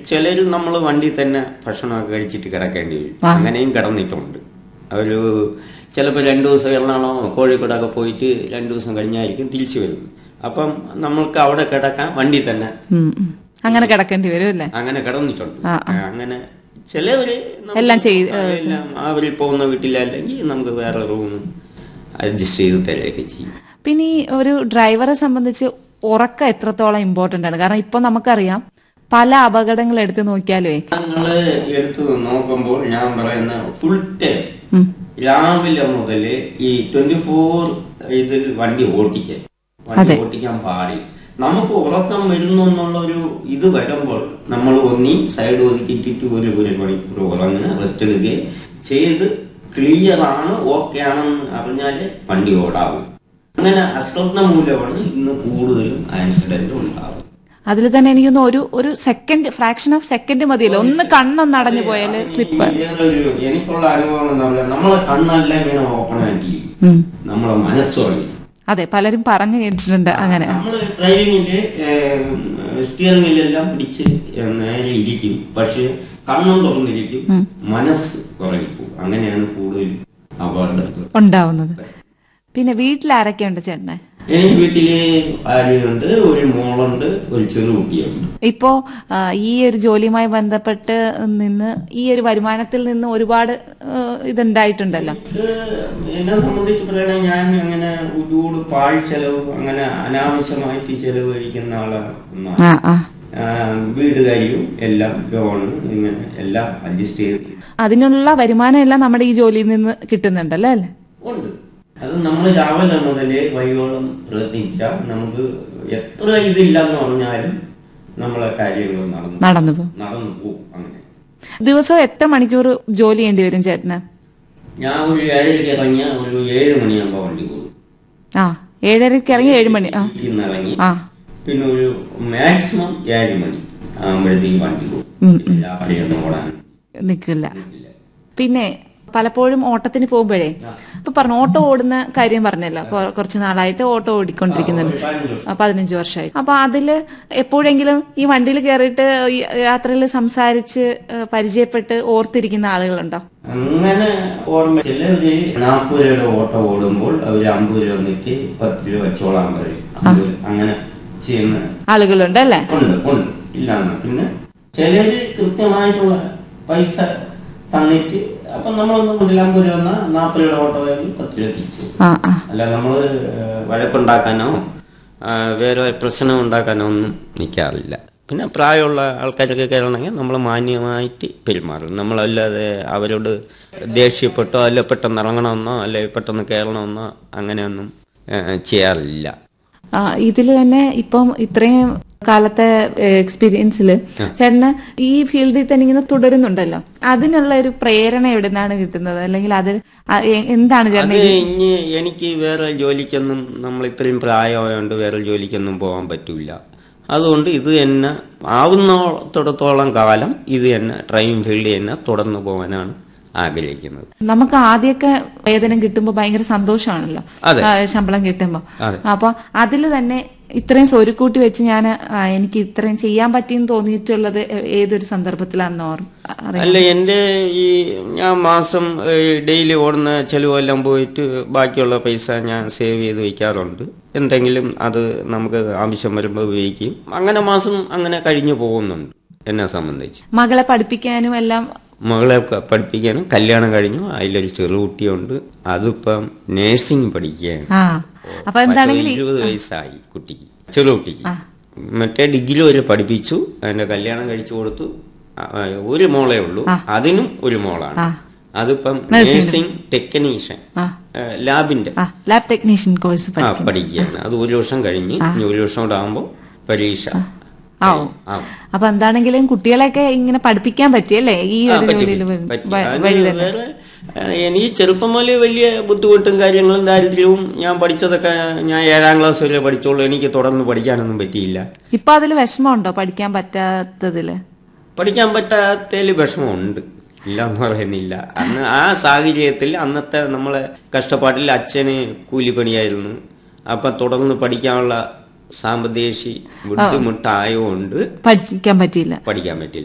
ചിലര് നമ്മൾ വണ്ടി തന്നെ ഭക്ഷണമൊക്കെ കഴിച്ചിട്ട് കിടക്കേണ്ടി വരും അങ്ങനെയും കിടന്നിട്ടുണ്ട് ഒരു ചിലപ്പോൾ രണ്ടു ദിവസം എറണാകുളം കോഴിക്കോടൊക്കെ പോയിട്ട് രണ്ടു ദിവസം കഴിഞ്ഞായിരിക്കും തിരിച്ചു വരുന്നത് അപ്പം നമ്മൾക്ക് അവിടെ കിടക്കാൻ വണ്ടി തന്നെ ഉം, ഉം. അങ്ങനെ കിടക്കേണ്ടി വരും അല്ലേ അങ്ങനെ കിടന്നിട്ടുണ്ട് ആ, അങ്ങനെ ചിലവര് നമുക്ക് എല്ലാം ചെയ്ത്, ആ, എല്ലാം അവരിൽ പോകുന്ന വീട്ടിലല്ലെങ്കിൽ നമുക്ക് വേറെ റൂം അഡ്ജസ്റ്റ് ചെയ്ത് തരുകയൊക്കെ ചെയ്യും പിന്നെ ഈ ഒരു ഡ്രൈവറെ സംബന്ധിച്ച് ഉറക്കം എത്രത്തോളം ഇമ്പോർട്ടന്റ് ആണ് കാരണം ഇപ്പൊ നമുക്കറിയാം പല അപകടങ്ങൾ എടുത്തു നോക്കിയാലേ ഞങ്ങള് എടുത്ത് നോക്കുമ്പോൾ ഞാൻ പറയുന്ന ഫുൾ ടൈം രാവിലെ മുതൽ ഈ ട്വന്റി ഫോർ ഇതിൽ വണ്ടി ഓടിക്കാൻ വണ്ടി ഓടിക്കാൻ പാടില്ല നമുക്ക് ഉറക്കം വരുന്നു എന്നുള്ള ഒരു ഇത് വരുമ്പോൾ നമ്മൾ ഒന്നി സൈഡ് ഒതുക്കിയിട്ടിട്ട് ഒരു ഒരു മണിക്കൂർ ഉറങ്ങുക റെസ്റ്റ് എടുക്കുകയും ചെയ്ത് ക്ലിയർ ആണ് ഓക്കെ ആണെന്ന് അറിഞ്ഞാലേ വണ്ടി ഓടാവും അങ്ങനെ അശ്രദ്ധ മൂലമാണ് ഇന്ന് കൂടുതലും ആക്സിഡന്റ് ഉണ്ടാവുന്നത് അതിൽ തന്നെ എനിക്കൊന്ന് ഒരു ഒരു സെക്കൻഡ് ഫ്രാക്ഷൻ ഓഫ് സെക്കൻഡ് മതിയല്ലോ ഒന്ന് കണ്ണൊന്ന് അടഞ്ഞു പോയാല് സ്ലിപ്പ് വേറൊരു എനിക്കുള്ള അനുഭവം എന്ന് പറഞ്ഞാൽ നമ്മളെ കണ്ണെല്ലാം ഇങ്ങനെ ഓപ്പൺ ആയിട്ടിരിക്കും നമ്മളെ മനസ്സുറങ്ങി അതെ പലരും പറഞ്ഞു കേട്ടിട്ടുണ്ട് അങ്ങനെ നമ്മള് ഡ്രൈവിങ്ങില് സ്റ്റിയറിംഗിലെല്ലാം പിടിച്ച് നേരെ ഇരിക്കും പക്ഷെ കണ്ണും തുറന്നിരിക്കും മനസ്സ് ഉറങ്ങിപ്പോകും അങ്ങനെയാണ് കൂടുതൽ അപകടങ്ങൾ ഉണ്ടാവുന്നത് പിന്നെ വീട്ടിൽ ആരൊക്കെയുണ്ട് ചേട്ടനെ എനിക്ക് വീട്ടില് ഭാര്യയുണ്ട് ഒരു മോളുണ്ട് ഒരു ചെറു കുട്ടിയുണ്ട് ഇപ്പോ ആ, ഈ ഒരു ജോലിയുമായി ബന്ധപ്പെട്ട് നിന്ന് ഈ ഒരു വരുമാനത്തിൽ നിന്ന് ഒരുപാട് ആ, ഇതുണ്ടായിട്ടുണ്ടല്ലോ ഇത് എന്നെ സംബന്ധിച്ച് പറയുകയാണെങ്കിൽ ഞാൻ അങ്ങനെ ഒരുപാട് പാഴ് ചെലവ് അങ്ങനെ അനാവശ്യമായിട്ട് ചെലവ് കഴിക്കുന്ന ആളാണ് ആ ആ ആ, വീട് കാര്യവും എല്ലാം ലോണ് ഇങ്ങനെ എല്ലാം അഡ്ജസ്റ്റ് ചെയ്ത് അതിനുള്ള വരുമാനം എല്ലാം നമ്മുടെ ഈ ജോലിയിൽ നിന്ന് കിട്ടുന്നുണ്ടല്ലോ അല്ലേ ഉണ്ട് അത് നമ്മൾ രാവിലെ മുതലേ വൈകോളം പ്രയത്നിച്ചാൽ നമുക്ക് എത്ര ഇതില്ലെന്ന് പറഞ്ഞാലും നമ്മളെ കാര്യങ്ങൾ നടന്നു നടന്നു പോകും നടന്നു പോകും അങ്ങനെ ദിവസം എത്ര മണിക്കൂർ ജോലി ചെയ്യേണ്ടി വരും ചേട്ടന് ഞാൻ ഒരു ഏഴരയ്ക്ക് ഇറങ്ങിയ ഒരു ഏഴ് മണിയാകുമ്പോൾ വണ്ടി പോകും ആ ഏഴരയ്ക്ക് ഇറങ്ങി ഏഴ് മണി ആ വീട്ടിൽ നിന്ന് ഇറങ്ങി ആ പിന്നെ ഒരു മാക്സിമം ഏഴ് മണി ആകുമ്പോഴത്തേക്ക് വണ്ടി പോകും പിന്നെ രാത്രിയൊന്നും ഓടാൻ നിൽക്കില്ല പിന്നെ പലപ്പോഴും ഓട്ടത്തിന് പോകുമ്പോഴേ ഇപ്പൊ പറഞ്ഞു ഓട്ടോ ഓടുന്ന കാര്യം പറഞ്ഞല്ലോ കൊ- കുറച്ച് നാളായിട്ട് ഓട്ടോ ഓടിക്കൊണ്ടിരിക്കുന്നുണ്ട് ഒരു പതിനഞ്ച് വർഷം. ആ, പതിനഞ്ച് വർഷമായി അപ്പൊ അതില് എപ്പോഴെങ്കിലും ഈ വണ്ടിയിൽ കയറിയിട്ട് ഈ യാത്രയിൽ സംസാരിച്ച് ഏ, പരിചയപ്പെട്ട് ഓർത്തിരിക്കുന്ന ആളുകളുണ്ടോ അങ്ങനെ ഓർമ്മ ചിലര് നാൽപ്പത് രൂപയുടെ ഓട്ടോ ഓടുമ്പോൾ അവര് അമ്പത് രൂപ വന്നിട്ട് പത്ത് രൂപ വെച്ചോളാൻ പറയും അമ്പത് അങ്ങനെ ചെയ്യുന്ന ആളുകളുണ്ട് അല്ലേ ഉണ്ട് ഉണ്ട് ഇല്ലാന്ന് പിന്നെ ചിലര് കൃത്യമായിട്ടുള്ള പൈസ തന്നിട്ട് അപ്പൊ നമ്മളൊന്നും കൊണ്ടില്ല അമ്പത് രൂപ വന്നാൽ നാൽപ്പത് രൂപയുടെ ഓട്ടോ ആയാലും പത്ത് രൂപ തിരിച്ചു കൊടുക്കും. ആ ആ അല്ല നമ്മള് ഏഹ്, വഴക്കുണ്ടാക്കാനോ ആ, വേറെ പ്രശ്നം ഉണ്ടാക്കാനോ ഒന്നും നിൽക്കാറില്ല പിന്നെ പ്രായമുള്ള ആൾക്കാരൊക്കെ കയറണമെങ്കിൽ നമ്മൾ മാന്യമായിട്ട് പെരുമാറും നമ്മളല്ലാതെ അവരോട് ദേഷ്യപ്പെട്ടോ അല്ല പെട്ടെന്ന് ഇറങ്ങണമെന്നോ അല്ലെ പെട്ടെന്ന് കയറണമെന്നോ അങ്ങനെയൊന്നും ഏഹ്, ചെയ്യാറില്ല ആ ഇതിൽ തന്നെ ഇപ്പം ഇത്രയും കാലത്തെ എക്സ്പീരിയൻസിൽ ചേട്ടന് ഈ ഫീൽഡിൽ തന്നെ ഇങ്ങനെ തുടരുന്നുണ്ടല്ലോ അതിനുള്ള ഒരു പ്രേരണ എവിടെ നിന്നാണ് കിട്ടുന്നത് അല്ലെങ്കിൽ അത് ആ- എ- എന്താണ് ചേട്ടൻ അത് ഇനി എനിക്ക് വേറെ ജോലിക്കൊന്നും നമ്മൾ ഇത്രയും പ്രായമായതുകൊണ്ട് വേറെ ജോലിക്കൊന്നും പോകാൻ പറ്റൂല അതുകൊണ്ട് ഇത് തന്നെ ആവുന്നിടത്തോളം കാലം ഇത് തന്നെ ഡ്രൈവിംഗ് ഫീൽഡിൽ തന്നെ തുടർന്നു പോകാനാണ് ആഗ്രഹിക്കുന്നത് നമുക്ക് ആദ്യമൊക്കെ വേതനം കിട്ടുമ്പോൾ ഭയങ്കര സന്തോഷമാണല്ലോ അതെ. ആ, ശമ്പളം കിട്ടുമ്പോൾ അതെ. അപ്പൊ അതിൽ തന്നെ ഇത്രയും സ്വരുക്കൂട്ടി വെച്ച് ഞാൻ എനിക്ക് ഇത്രയും ചെയ്യാൻ പറ്റിയെന്ന് തോന്നിയിട്ടുള്ളത് ഏ- ഏതൊരു സന്ദർഭത്തിലാണെന്ന് ഓർമ്മ അറിയാം അല്ല എൻ്റെ ഈ ഞാൻ മാസം ഡെയിലി ഓടുന്ന ചെലവെല്ലാം പോയിട്ട് ബാക്കിയുള്ള പൈസ ഞാൻ സേവ് ചെയ്ത് വയ്ക്കാറുണ്ട് എന്തെങ്കിലും അത് നമുക്ക് ആവശ്യം വരുമ്പോൾ ഉപയോഗിക്കും അങ്ങനെ മാസം അങ്ങനെ കഴിഞ്ഞു പോകുന്നുണ്ട് എന്നെ സംബന്ധിച്ച് മകളെ പഠിപ്പിക്കാനും എല്ലാം മകളെ ക- പഠിപ്പിക്കാനും കല്യാണം കഴിഞ്ഞു അതിലൊരു ചെറുകുട്ടിയുണ്ട് അതിപ്പം നേഴ്സിംഗ് പഠിക്കുകയാണ് ആ അപ്പൊ എന്താണെങ്കിലും പത്ത് ഇരുപത് വയസ്സായി കുട്ടിക്ക് ചെറുകുട്ടിക്ക് മറ്റേ ഡിഗ്രി വരെ പഠിപ്പിച്ചു അതിന്റെ കല്യാണം കഴിച്ചു കൊടുത്തു ആ, ആ, ഒരു മോളേ ഉള്ളൂ അതിനും ഒരു മോളാണ് അതിപ്പം നേഴ്സിംഗ് ടെക്നീഷ്യൻ ആ. ലാബിന്റെ ആ ലാബ് ടെക്നീഷ്യൻ കോഴ്സ് ആ പഠിക്കുകയാണ് അത് ഒരു വർഷം കഴിഞ്ഞ് ഇനി ഒരു വർഷം കൂടെ ആകുമ്പോൾ പരീക്ഷ ആവും ആവും. അപ്പൊ എന്താണെങ്കിലും കുട്ടികളെയൊക്കെ ഇങ്ങനെ പഠിപ്പിക്കാൻ പറ്റിയല്ലേ ഈ ആ, ഒരു പറ്റി, ജോലിയിൽ പറ്റി, പറ്റി. വ- അത് വഴി തന്നെ വേറെ ആ, എനിക്ക് ചെറുപ്പം മുതലേ വലിയ ബുദ്ധിമുട്ടും കാര്യങ്ങളും ദാരിദ്ര്യവും ഞാൻ പഠിച്ചതൊക്കെ ഞാൻ ഏഴാം ക്ലാസ് വരെ പഠിച്ചോളൂ എനിക്ക് തുടർന്ന് പഠിക്കാനൊന്നും പറ്റിയില്ല ഇപ്പൊ അതിൽ വിഷമമുണ്ടോ പഠിക്കാൻ പറ്റാത്തതില് പഠിക്കാൻ പറ്റാത്തതിൽ വിഷമമുണ്ട് ഇല്ല എന്ന് പറയുന്നില്ല അന്ന് ആ സാഹചര്യത്തിൽ അന്നത്തെ നമ്മളെ കഷ്ടപ്പാട്ടിൽ അച്ഛന് കൂലിപ്പണിയായിരുന്നു അപ്പം തുടർന്ന് പഠിക്കാനുള്ള സാമ്പത്തിക ബുദ്ധിമുട്ടായതുകൊണ്ട് പഠിക്കാൻ പറ്റിയില്ല പഠിക്കാൻ പറ്റില്ല